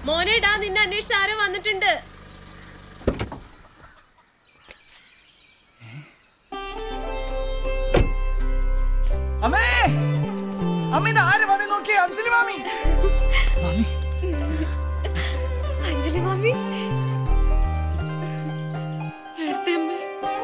മോനേടാ നിന്നെ അന്വേഷിച്ച് ആരോ വന്നിട്ടുണ്ട് അമ്മേ അമ്മ ഇത് ആര് വന്ന് നോക്കിയേ അഞ്ജലി മാമി മാമി അഞ്ജലി മാമി എടുത്തമ്മേ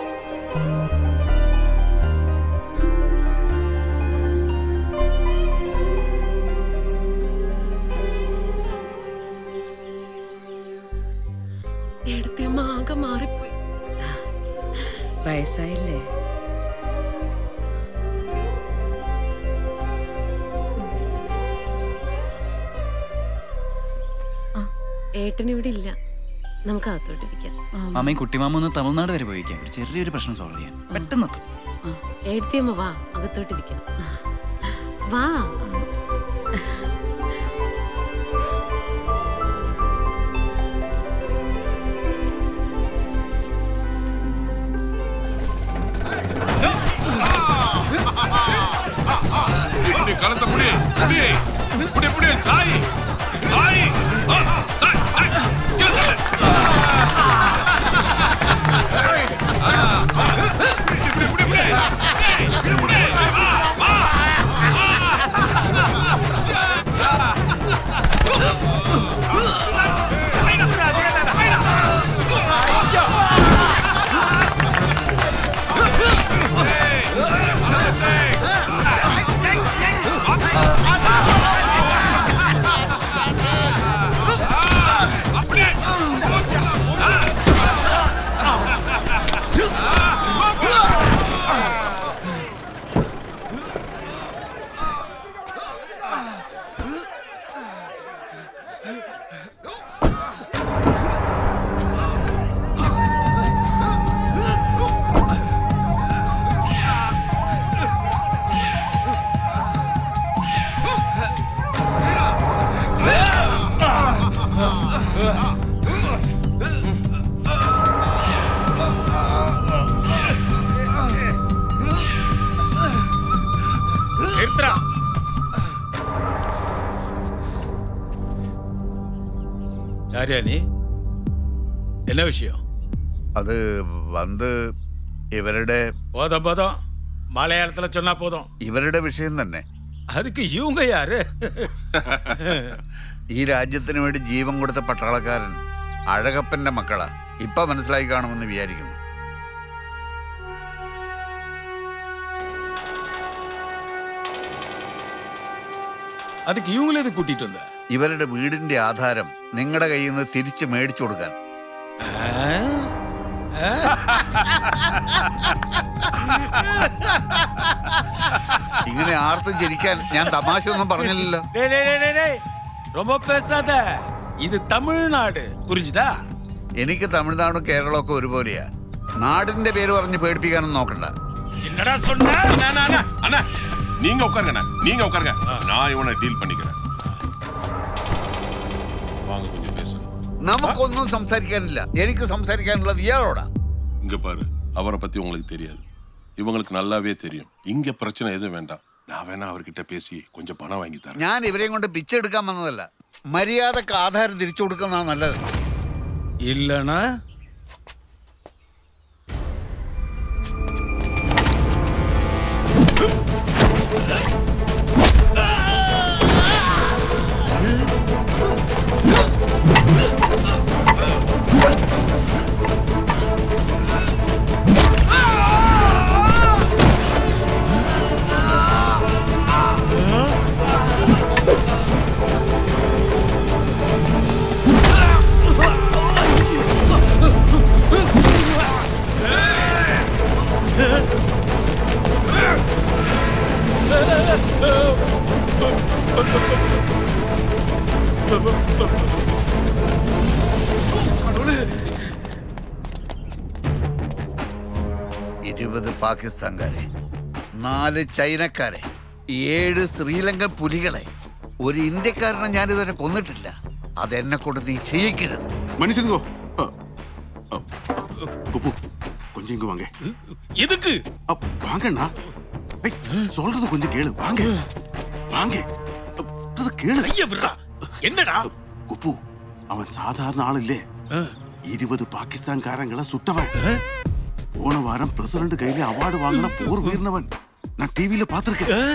എടുത്തമ്മ ആകെ മാറിപ്പോയി വയസ്സായില്ലേ ഏട്ടൻ ഇവിടെ ഇല്ല നമുക്ക് അകത്തോട്ടിരിക്കാം മാമയും കുട്ടിമാമ ഒന്ന് തമിഴ്നാട് വരെ പോയിക്കാം ഒരു ചെറിയൊരു പ്രശ്നം സോൾവ് ചെയ്യാൻ പെട്ടെന്ന് എത്തും എഴുത്തിയമ്മ വാ അകത്തോട്ടിരിക്കാം വാ இப்படி கலத்த முடி முடி முடி முடி சாய் சாய் ஆ, சாய், சாய். கீழே தள்ளு. இப்படி, இப்படி, இப்படி. ஏய், இப்படி. வா, வா. அப்படியே. நிறுத்துறா யாரியா நீ என்ன விஷயம் அது வந்து ഇവരുടെ போதும் போதும் மலையாளத்துல சொன்னா போதும் ഇവരുടെ വിഷയം തന്നെ அதுக்கு இவங்க யாரு ഈ രാജ്യത്തിന് വേണ്ടി ജീവൻ കൊടുത്ത പട്ടാളക്കാരൻ അഴകപ്പന്റെ മക്കളാ ഇപ്പൊ മനസ്സിലായി കാണുമെന്ന് വിചാരിക്കുന്നു அதுக்கு இவங்களே இது கூட்டிட்டு வந்த ഇവരുടെ വീടിന്റെ ആധാരം നിങ്ങളുടെ കയ്യിൽ നിന്ന് തിരിച്ചു മേടിച്ചു കൊടുക്കാൻ ഇങ്ങനെ ആർത്തും ചിരിക്കാൻ ഞാൻ തമാശ ഒന്നും പറഞ്ഞില്ലല്ലോ டேய், டேய், டேய், டேய், டேய். ரொம்ப பேசாத இது தமிழ்நாடு புரிஞ்சுதா എനിക്ക് തമിഴ്നാടും കേരളവും ഒക്കെ ഒരുപോലെയാ നാടിന്റെ പേര് പറഞ്ഞ് പേടിപ്പിക്കാനൊന്നും നോക്കണ്ട என்னடா சொன்ன அண்ணா, அண்ணா, அண்ணா, அண்ணா நீங்க உட்காருங்க அண்ணா. நீங்க உட்காருங்க நான் இவனை டீல் பண்ணிக்கிறேன் வாங்க கொஞ்சம் பேசணும் നമുക്കൊന്നും സംസാരിക്കാനില്ല എനിക്ക് സംസാരിക്കാനുള്ളത് ഇയാളോടാ இங்க பாரு அவரை பத்தி உங்களுக்கு தெரியாது இவங்களுக்கு நல்லாவே தெரியும் இங்க பிரச்சனை எதுவும் வேண்டாம் நான் வேணா அவர்கிட்ட பேசி கொஞ்சம் பணம் வாங்கி தரேன் ഞാൻ ഇവരെയും കൊണ്ട് പിച്ചെടുക്കാൻ വന്നതല്ല മര്യാദക്ക് ആധാരം തിരിച്ചു കൊടുക്കുന്നതാണ് നല്ലത് இல்லனா ഇരുപത് പാകിസ്ഥാൻകാരെ നാല് ചൈനക്കാരെ ഏഴ് ശ്രീലങ്കൻ പുലികളെ ഒരു ഇന്ത്യക്കാരനെ ഞാനിതുവരെ കൊന്നിട്ടില്ല അതെന്നെ കൊണ്ട് നീ ചെയ്യിക്കരുത് மன்னிச்சிருங்கோ அ, அ, அ, குப்பு கொஞ்சம் இங்க வாங்க எதுக்கு அ, வாங்கண்ணா ஐய், சொல்றது கொஞ்சம் கேளு வாங்க வாங்க அ, இது கேளு கைய விடுறா என்னடா குப்பு அவன் சாதாரண ஆள் இல்லே இருபது பாகிஸ்தான்காரங்களை சுட்டவன் போன வாரம் பிரசிடண்ட் கையில அவார்டு வாங்கின போர் வீர்னவன் நான் டிவியில பாத்திருக்கேன்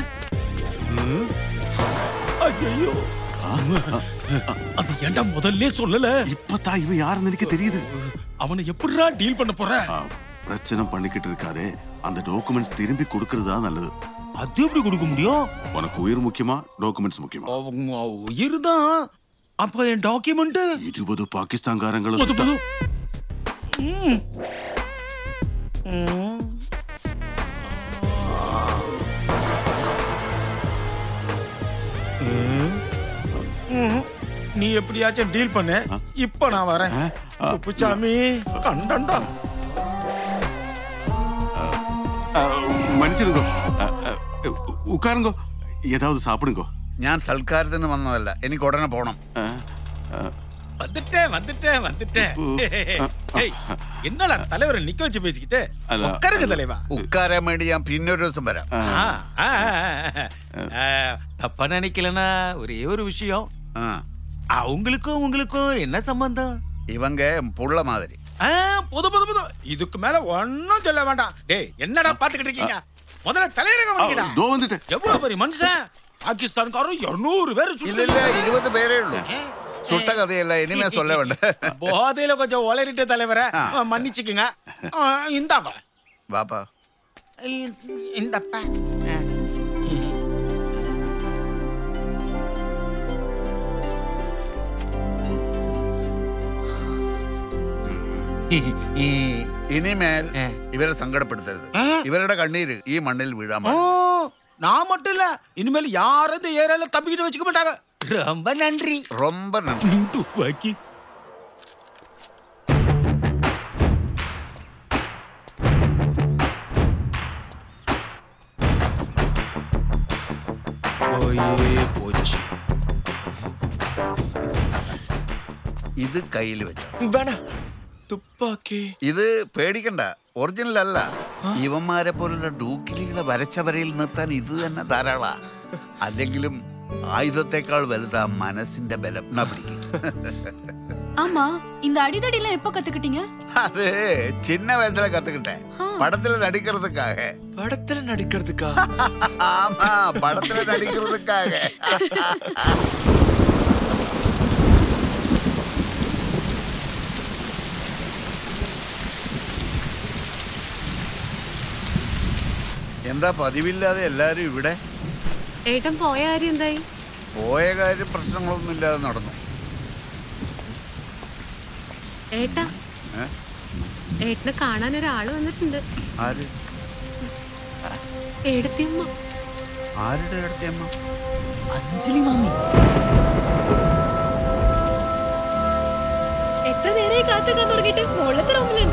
ஐயோ அது ஏன்டா முதல்ல சொல்லல இப்பதான் இவன் யாருன்னு எனக்கு தெரியுது அவனை எப்படிடா டீல் பண்ண போற ஆ, பிரச்சனை பண்ணிக்கிட்டு இருக்காதே அந்த டாக்குமெண்ட்ஸ் திரும்பி கொடுக்கறதா நல்லது அது எப்படி கொடுக்க முடியும் உனக்கு உயிர் முக்கியமா டாக்குமெண்ட்ஸ் முக்கியமா அவங்க உயிர் தான் அப்ப என் டாக்குமெண்ட் இருபது பாகிஸ்தான்காரங்களை புது சுட்டா- புது ம். ம். ம். ம். நீ எப்படியாச்சும் டீல் பண்ணு இப்ப நான் வரேன் குப்புச்சாமி கண்டண்டா ஆ, மன்னிச்சிருங்கோ ஆ, ஆ, உட்காருங்கோ ஏதாவது சாப்பிடுங்கோ ഞാൻ സൽക്കാരത്തിന് വന്നതല്ല എനിക്ക് ഉടനെ പോണം ஆ, ஆ, வந்துட்டேன் வந்துட்டேன் வந்துட்டேன் ஏய், என்னடா தலைவரை நிக்க வச்சு பேசிக்கிட்டு அல்ல, உட்காருங்க தலைவா ഉക്കാരാൻ വേണ്ടി ഞാൻ പിന്നൊരു ദിവസം വരാം ஆ, ஆ, ஆ, ஆ, தப்பா நினைக்கலனா ஒரே ஒரு விஷயம் ആ அவங்களுக்கும் உங்களுக்கும் என்ன சம்பந்தம் ഇവങ്ക പുള്ള മാതിരി ஆ, புது புது புது இதுக்கு மேல ஒன்னும் சொல்ல வேண்டாம் டேய் என்னடா பாத்துக்கிட்டு இருக்கீங்க முதல்ல தலையரங்க ஆ, பண்ணிக்கடா தோ வந்துட்டேன் எவ்வளவு பெரிய மனுஷன் பாகிஸ்தான்காரரும் இருநூறு பேர் ഇല്ല ഇല്ല ഇരുപത് പേരേ ഉള്ളൂ സുട്ട കഥയല്ല ഇനിമേ சொல்ல വേണ്ട போதையில கொஞ்சம் உளறிட்டு தலைவரை மன்னிச்சுக்குங்க ஆ, இந்தாங்க വാപ്പാ இந்த- இந்தப்பா ஆ. ഇനിമേൽ ഏ. ഇവരെ സങ്കടപ്പെടുത്തരുത് ആ. ഇവരുടെ കണ്ണീര് ഈ മണ്ണിൽ വീഴാൻ ஓ, പാടില്ല. நான் மட்டும் இல்ல இனிமேல் யாரும் இந்த ஏரியால தப்பிக்கிட்டு வச்சுக்க மாட்டாங்க ரொம்ப நன்றி ரொம்ப நன்றி துப்பாக்கி போயே போச்சு ഇത് കയ്യിൽ വെച്ചോ வேணாம் துப்பாக்கி ഇത് പേടിക്കണ്ട ഒറിജിനൽ അല്ല ഇവന്മാരെ പോലുള്ള ഡൂക്കിലികളെ വരച്ച വരയിൽ നിർത്താൻ ഇത് തന്നെ ധാരാളാ അല്ലെങ്കിലും ആയുധത്തെക്കാൾ വലുതാ മനസ്സിന്റെ ബലം എന്നാ പിടിക്കും ஆமா இந்த அடிதடி எல்லாம் எப்ப கத்துக்கிட்டீங்க அது சின்ன வயசுல கத்துக்கிட்டேன் படத்துல நடிக்கிறதுக்காக படத்துல நடிக்கிறதுக்கா ஆமா படத்துல நடிக்கிறதுக்காக എന്താ പതിവില്ലാതെ എല്ലാരും ഇവിടെ ഏട്ടൻ പോയ കാര്യം എന്തായി പോയ കാര്യം പ്രശ്നങ്ങളൊന്നും ഇല്ലാതെ നടന്നു ഏട്ടാ ഏ? ഏട്ടനെ കാണാൻ ഒരാള് വന്നിട്ടുണ്ട് ആര് ഏടത്തിയമ്മ ആരുടെ അടുത്തമ്മ എത്ര നേരമായി കാത്തുക്കാൻ തുടങ്ങിയിട്ട് മുകളിലത്തെ റൂമിലുണ്ട്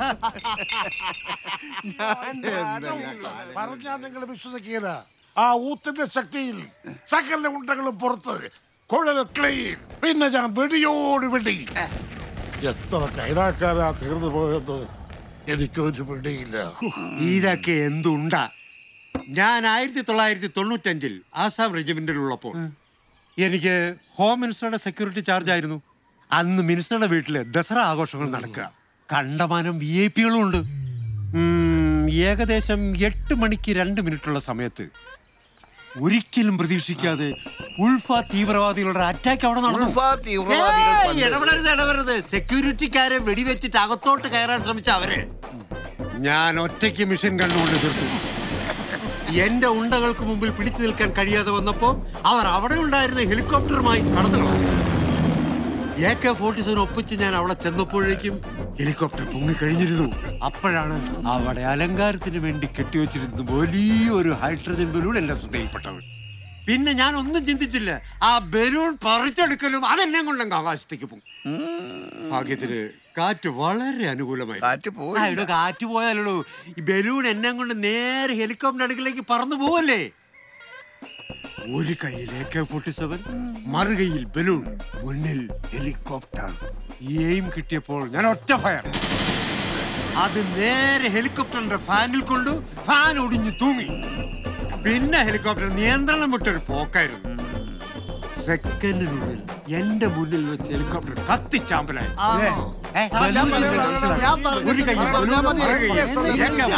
പറഞ്ഞാ നിങ്ങൾ വിശ്വസിക്കുക ആ ഊത്തിന്റെ ശക്തിയിൽ സകല ഉണ്ടകളും പുറത്ത് കുഴൽ ക്ലീൻ പിന്നെ ഞാൻ വെടിയോട് വെടി എത്ര ചൈനക്കാരാ തീർന്നു പോയത് എനിക്കൊരു പിടിയില്ല ഇതൊക്കെ എന്തുണ്ടാ ഞാൻ ആയിരത്തി തൊള്ളായിരത്തി തൊണ്ണൂറ്റഞ്ചിൽ ആസാം റെജിമെന്റിലുള്ളപ്പോൾ എനിക്ക് ഹോം മിനിസ്റ്ററുടെ സെക്യൂരിറ്റി ചാർജ് ആയിരുന്നു അന്ന് മിനിസ്റ്ററുടെ വീട്ടില് ദസറ ആഘോഷങ്ങൾ നടക്കുക കണ്ടമാനം വി ഐ പികളും ഉണ്ട് ഉം, ഏകദേശം എട്ട് മണിക്ക് രണ്ട് മിനിറ്റുള്ള സമയത്ത് ഒരിക്കലും പ്രതീക്ഷിക്കാതെ ഉൾഫ തീവ്രവാദികളുടെ അറ്റാക്ക് അവിടെ നടന്നു ഉൾഫ തീവ്രവാദികൾ ഏയ്, പണ്ട് ഇടപെടരുത് ഇടപെടരുത് സെക്യൂരിറ്റിക്കാരെ വെടിവെച്ചിട്ട് അകത്തോട്ട് കയറാൻ ശ്രമിച്ച അവരെ ഞാൻ ഒറ്റയ്ക്ക് മിഷൻ കണ്ടുകൊണ്ട് തീർത്തു എന്റെ ഉണ്ടകൾക്ക് മുമ്പിൽ പിടിച്ചു നിൽക്കാൻ കഴിയാതെ വന്നപ്പോ അവർ അവിടെ ഉണ്ടായിരുന്ന ഹെലികോപ്റ്ററുമായി കടന്നു കളഞ്ഞു എ കെ ഫോർട്ടി സെവൻ ഒപ്പിച്ച് ഞാൻ അവിടെ ചെന്നപ്പോഴേക്കും ഹെലികോപ്റ്റർ പൊങ്ങിക്കഴിഞ്ഞിരുന്നു അപ്പോഴാണ് അവിടെ അലങ്കാരത്തിന് വേണ്ടി കെട്ടിവെച്ചിരുന്ന വലിയൊരു ഹൈഡ്രജൻ ബലൂൺ എന്റെ ശ്രദ്ധയിൽപ്പെട്ടത് പിന്നെ ഞാൻ ഒന്നും ചിന്തിച്ചില്ല ആ ബലൂൺ പറിച്ചെടുക്കലും അതെന്നെ കൊണ്ടങ്ങ് ആകാശത്തേക്ക് പോകും ഭാഗ്യത്തിന് കാറ്റ് വളരെ അനുകൂലമായി കാറ്റ് പോയില്ല. ആ, എടോ, കാറ്റ് പോയാലോ ഈ ബലൂൺ എന്നെ കൊണ്ട് നേരെ ഹെലികോപ്റ്റർ അടുക്കിലേക്ക് പറന്നു പോവല്ലേ ഒരു കയ്യിൽ എ കെ ഫോർട്ടി സെവൻ മറുകൈയിൽ ബലൂൺ മുന്നിൽ ഹെലികോപ്റ്റർ ഈ എയിം കിട്ടിയപ്പോൾ ഞാൻ ഒറ്റ ഫയർ അത് നേരെ ഹെലികോപ്റ്ററിന്റെ ഫാനിൽ കൊണ്ടു ഫാൻ ഒടിഞ്ഞു തൂങ്ങി പിന്നെ ഹെലികോപ്റ്റർ നിയന്ത്രണം വിട്ടൊരു പോക്കായിരുന്നു സെക്കൻഡിനുള്ളിൽ എന്റെ മുന്നിൽ വെച്ച് ഹെലികോപ്റ്റർ കത്തിച്ചാമ്പലായി ഏ, ഏ, ബലൂൺ മനസ്സിലായി. ഒരു കൈ ബലൂൺ മറുകൈയിൽ എന്നെ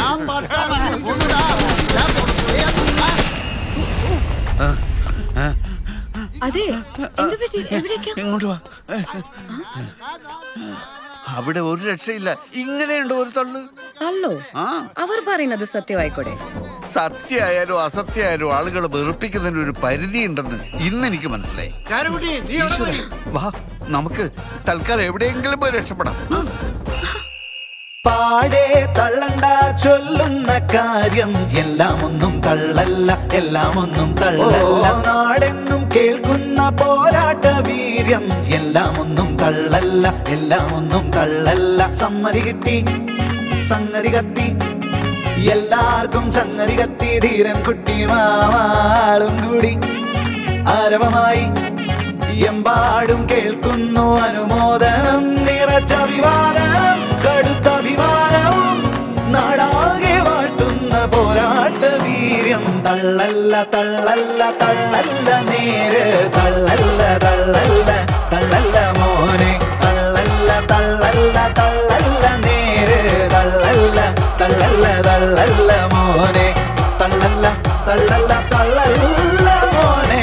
അതെ എന്ത് പറ്റി എവിടേക്കാ ഇങ്ങോട്ട് വാ അവിടെ ഒരു രക്ഷയില്ല ഇങ്ങനെയുണ്ട് ഒരു തള്ളു അല്ലോ ആ അവർ പറയുന്നത് സത്യമായിക്കോടെ സത്യമായാലും അസത്യമായാലും ആളുകൾ വെറുപ്പിക്കുന്നതിന് ഒരു പരിധി ഉണ്ടെന്ന് ഇന്ന് എനിക്ക് മനസ്സിലായി ചാരുകുട്ടി, നീ എവിടെ ഈശ്വരാ, പോയി? വാ നമുക്ക് തൽക്കാലം എവിടെയെങ്കിലും പോയി രക്ഷപ്പെടാം പാടേ തള്ളണ്ട ചൊല്ലുന്ന കാര്യം എല്ലാം ഒന്നും തള്ളല്ല എല്ലാം ഒന്നും തള്ളല്ല നാടെന്നും കേൾക്കുന്ന പോരാട്ട വീര്യം എല്ലാം ഒന്നും തള്ളല്ല എല്ലാം ഒന്നും തള്ളല്ല സമ്മതി കിട്ടി സംഗതി കത്തി എല്ലാവർക്കും സംഗതി കത്തി ധീരൻ കുട്ടി മാമാളും കൂടി ആരവമായി എമ്പാടും കേൾക്കുന്നു അനുമോദനം നിറച്ച വിവാദനം കടുത്ത അഭിമാനവും നാടാകെ വാഴ്ത്തുന്ന പോരാട്ട വീര്യം തള്ളല്ല തള്ളല്ല തള്ളല്ല നേര് തള്ളല്ല തള്ളല്ല തള്ളല്ല മോനെ തള്ളല്ല തള്ളല്ല തള്ളല്ല നേര് തള്ളല്ല തള്ളല്ല തള്ളല്ല മോനെ തള്ളല്ല തള്ളല്ല തള്ളല്ല മോനെ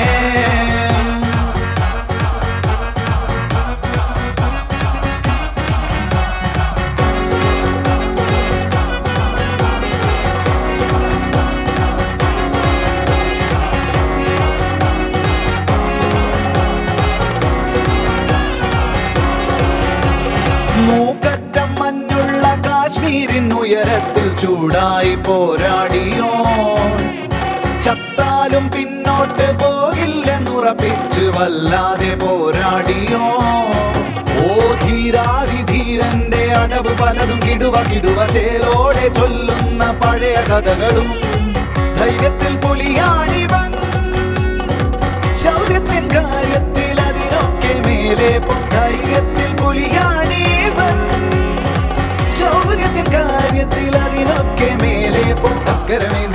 മൂക്കറ്റം മഞ്ഞുള്ള കാശ്മീരിൻ ഉയരത്തിൽ ചൂടായി പോരാടിയോ ചത്താലും പിന്നോട്ട് പോകില്ലെന്നുറപ്പിച്ച് വല്ലാതെ പോരാടിയോ ഓ ധീരാരി ധീരന്റെ അടവ് പലതും കിടുവ കിടുവ ചേലോടെ ചൊല്ലുന്ന പഴയ കഥകളും ധൈര്യത്തിൽ പുലിയാണിവൻ ശൗര്യത്തിൻ കാര്യത്തിൽ അതിനൊക്കെ മേലെ പോ- ധൈര്യത്തിൽ പുലിയാണീവൻ ശൗര്യത്തിൻ കാര്യത്തിൽ അതിനൊക്കെ മേലെ പോ- അക്കരമേ